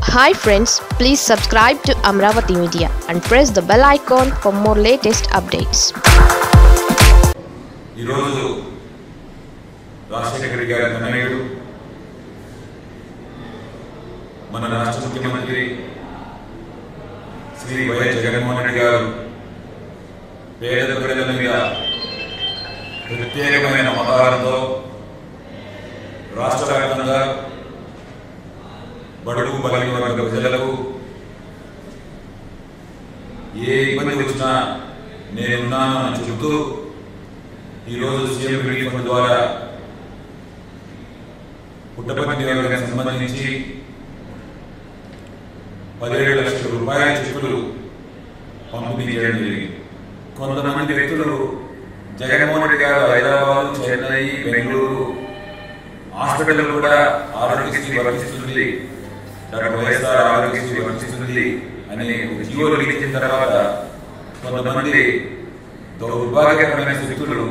hi friends please subscribe to Amaravati media and press the bell icon for more latest updates ఈరోజు రాజశేఖర గారి తనయుడు మన రాష్ట్ర ముఖ్యమంత్రి శ్రీ వైఎస్ జగన్మోహన్ రెడ్డి గారు పేద ప్రజల మీద ప్రత్యేకమైన మతాలతో రాష్ట్ర వ్యాప్తంగా బడుగు బలిగిన వర్గ ప్రజలకు ఏ ఇబ్బంది వచ్చినా నేనున్నాను అని చెబుతూ ఈరోజు సీఎం రిలీఫ్ ఫండ్ ద్వారా పుట్టపర్తి నియోజకవర్గానికి సంబంధించి పదిహేడు లక్షల రూపాయల చెక్కులు పంపిణీ చేయడం జరిగింది కొంతమంది వ్యక్తులు జగన్మోహన్ రెడ్డి గారు హైదరాబాద్ చెన్నై బెంగళూరు హాస్పిటల్ కూడా ఆరోగ్యశ్రీ వర్తిస్తుంది డాక్టర్ వైఎస్ఆర్ ఆరోగ్యశ్రీ వర్తిస్తుంది అని ఒక జీవో రిలీజ్ చేసిన తర్వాత కొంతమంది దౌర్భాగ్యకరమైన వ్యక్తులు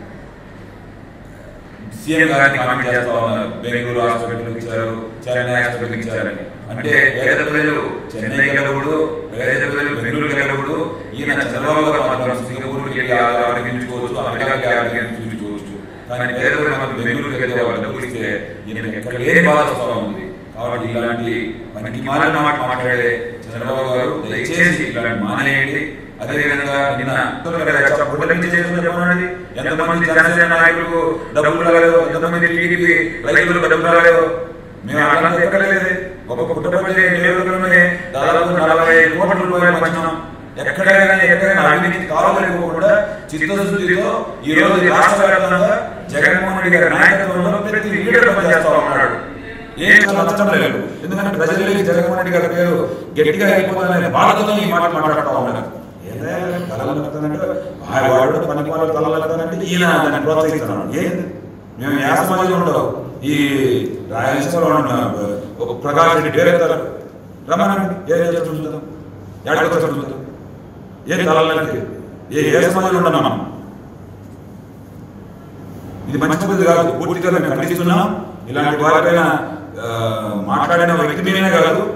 సీఎం గారిని కామెంట్ చేస్తా ఉన్నారు బెంగళూరు హాస్పిటల్ ఇచ్చారు చెన్నై హాస్పిటల్ ఇచ్చారని అంటే పేద ప్రజలు చెన్నై గెలవడు పేద ప్రజలు బెంగళూరు గెలవడు ఈయన చంద్రబాబు గారు మాత్రం సింగపూర్కి వెళ్ళి ఆరోగ్యించుకోవచ్చు అమెరికాకి ఆరోగ్యించుకోవచ్చు కానీ పేద ప్రజలు మాత్రం బెంగళూరుకి వెళ్తే వాళ్ళు డబ్బులు ఇస్తే ఈయన ఎక్కడ లేని బాధ వస్తూ ఉంది కాబట్టి ఇలాంటి మనకి మాలిన మాట మాట్లాడే చంద్రబాబు గారు దయచేసి ఇలాంటి మానేయండి అదేవిధంగా నిన్న పుట్టలించి చేసుకుని చెప్పండి ఎంతమంది జనసేన నాయకులకు డబ్బులు రాలేదు ఎంతమంది టీడీపీ రైతులకు డబ్బులు రాలేదు మేము అట్లా ఎక్కడలేదు ఒక పుట్టపల్లి నియోజకవర్గంలోనే దాదాపు నలభై కోట్ల రూపాయలు పంచినాం ఎక్కడైనా ఎక్కడైనా అవినీతి కావాలనుకోకుండా చిత్తశుద్ధితో ఈ రోజు ఈ రాష్ట్ర వ్యాప్తంగా జగన్మోహన్ రెడ్డి గారి నాయకత్వంలో ప్రతి లీడర్ పనిచేస్తా ఉన్నాడు ఏం నష్టం లేదు ఎందుకంటే ప్రజలకి జగన్మోహన్ రెడ్డి గారి పేరు గట్టిగా అయిపోతుందనే బాధతో ఈ మాట మాట్లాడుతూ ఉన్నారు వాడు పనికి వాళ్ళు తలలంటే ఈయన దాన్ని ప్రోత్సహిస్తున్నాడు ఏంది మేము ఏ సమాజంలో ఉండవు ఈ రాయలసీమలో ఉన్న ఒక ప్రకాష్ రెడ్డి డైరెక్టర్ రమ్మనండి ఏ రిజల్ట్ చూద్దాం ఎక్కడికి వచ్చాడు చూద్దాం ఏ తలాలంటే ఏ ఏ సమాజంలో ఉన్నాం మనం ఇది మంచి పద్ధతి కాదు పూర్తిగా మేము ఖండిస్తున్నాం ఇలాంటి వారిపైన ఆ, మాట్లాడిన వ్యక్తి మీదనే కాదు